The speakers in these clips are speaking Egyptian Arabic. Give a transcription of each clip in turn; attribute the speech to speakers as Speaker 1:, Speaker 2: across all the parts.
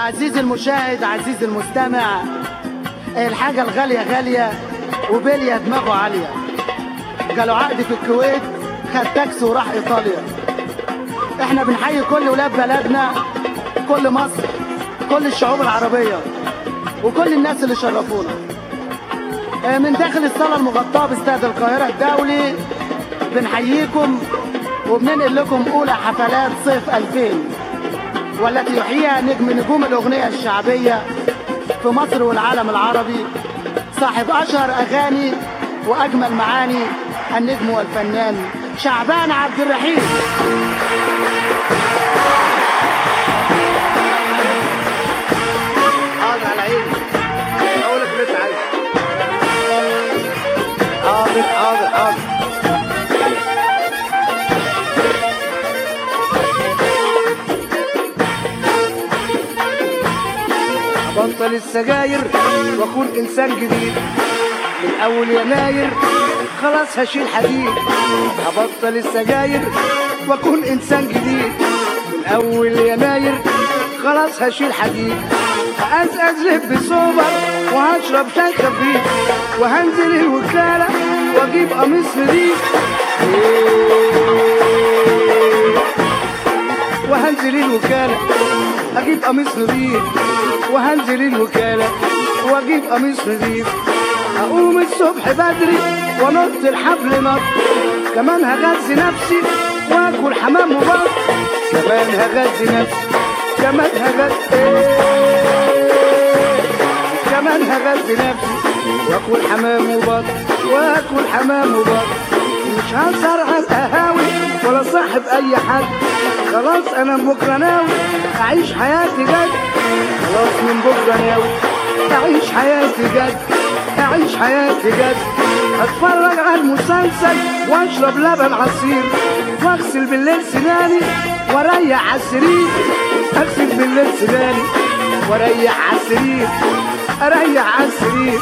Speaker 1: عزيزي المشاهد عزيزي المستمع الحاجة الغالية غالية وبلية دماغه عالية جاله عقد في الكويت خد تاكسي وراح إيطاليا احنا بنحيي كل ولاد بلدنا كل مصر كل الشعوب العربية وكل الناس اللي شرفونا آه، من داخل الصالة المغطاة باستاد القاهرة الدولي بنحييكم وبننقل لكم أولى حفلات صيف 2000 والتي يحييها نجم نجوم الأغنية الشعبية في مصر والعالم العربي صاحب أشهر أغاني وأجمل معاني النجم والفنان شعبان عبد الرحيم
Speaker 2: حاضر على عيني اقول لك اللي انت عايزه حاضر حاضر حاضر ابطل السجاير واكون انسان جديد من اول يناير خلاص هشيل حديد هبطل السجاير واكون انسان جديد من اول يناير خلاص هشيل حديد هأزأز لب سوبر وهشرب شاي خفيف وهنزل الوكالة واجيب قميص نضيف وهنزل الوكالة اجيب قميص نضيف وهنزل الوكالة واجيب قميص نضيف هقوم الصبح بدري وانط الحبل نط كمان هغذي نفسي واكل حمام وبط كمان هغذي نفسي كمان هغذي كمان هغذي نفسي واكل حمام وبط واكل حمام وبط مش هسهر على القهاوي ولا صاحب اي حد خلاص انا من بكره ناوي اعيش حياتي جد خلاص من بكره ناوي اعيش حياتي جد اعيش حياتي جد اتفرج على المسلسل واشرب لبن عصير واغسل بالليل سناني واريح على السرير اغسل بالليل سناني واريح على السرير اريح على السرير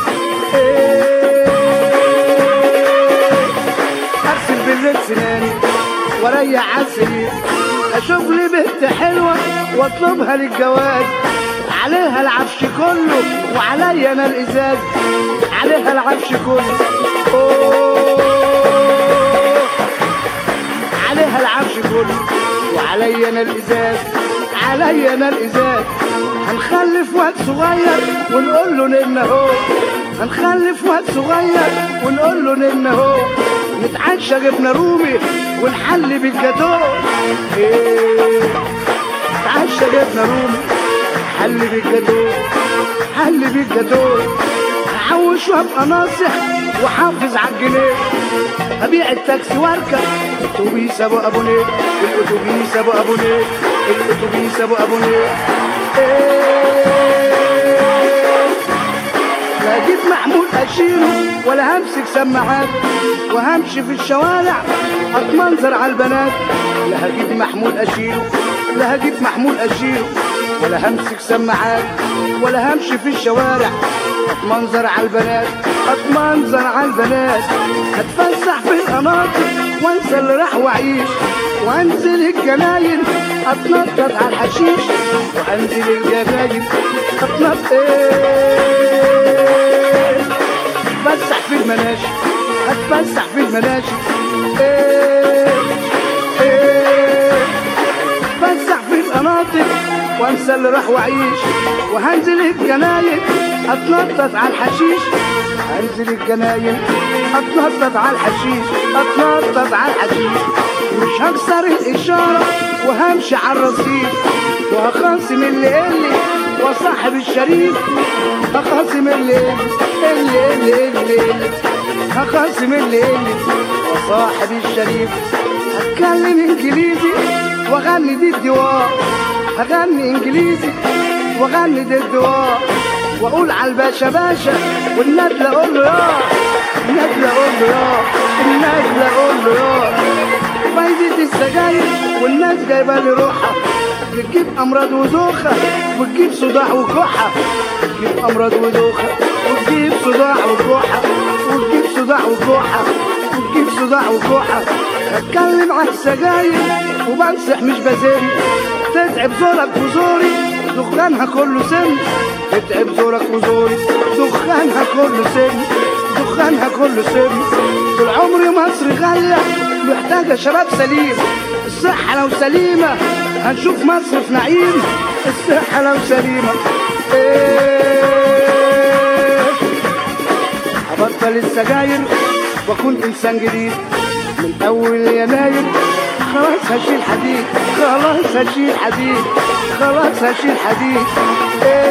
Speaker 2: إيه اغسل بالليل سناني واريح على السرير اشوف لي بنت حلوه واطلبها للجواز عليها العفش كله وعليا انا الازاز عليها العفش كله أوه. عليها العفش كله وعليا انا الازاز عليا انا الازاز هنخلف واد صغير ونقول له نن اهو هنخلف واد صغير ونقول له نن اهو نتعشى جبنه رومي ونحلي بالجاتو إيه. نتعشى جبنه رومي حلي بالجاتو حلي بالجاتو هحوش وابقى ناصح وحافظ على الجنيه ابيع التاكسي واركب اتوبيس ابو ابو نيل الاتوبيس ابو ابو نيل الاتوبيس ابو ابو نيل إيه. لا اجيب محمود اشيله ولا همسك سماعات وهمشي في الشوارع اتمنظر على البنات لا هجيب محمود اشيله لا هجيب محمود اشيله ولا همسك سماعات ولا همشي في الشوارع اتمنظر على البنات اتمنظر على البنات هتفسح في القناطر وانسى اللي راح واعيش وانزل الجناين اتنطط على الحشيش وانزل الجناين اتنطط إيه اتفسح في المناشي اتفسح في المناشي إيه إيه اتفسح في القناطر وانسى اللي راح واعيش وهنزل الجناين اتنطط على الحشيش هنزل الجناين اتنطط على الحشيش اتنطط على الحشيش مش هكسر الاشاره وهمشي على الرصيف وهخاصم اللي اللي وصاحب الشريف هخاصم اللي اللي اللي اللي اللي هخاصم اللي اللي وصاحب الشريف هتكلم انجليزي واغني دي الدواء هغني انجليزي واغني دي الدواء واقول على الباشا باشا والندله اقول له يا الندله اقول له يا الندله اقول له يا فايدة السجاير والناس جايبه لي روحها بتجيب امراض ودوخه وتجيب صداع وكحه وتجيب امراض ودوخه وتجيب صداع وكحه وتجيب صداع وكحه وتجيب صداع وكحه اتكلم عن السجاير وبمسح مش بزاري تتعب زورك وزوري دخانها كله سم اتعب زورك وزوري دخانها كله سم دخانها كله سم طول عمري مصر غالية محتاجة شباب سليم الصحة لو سليمة هنشوف مصر في نعيم الصحة لو سليمة إيه هبطل السجاير واكون انسان جديد من اول يناير خلاص هشيل حديد خلاص هشيل حديد خلاص هشيل حديد إيه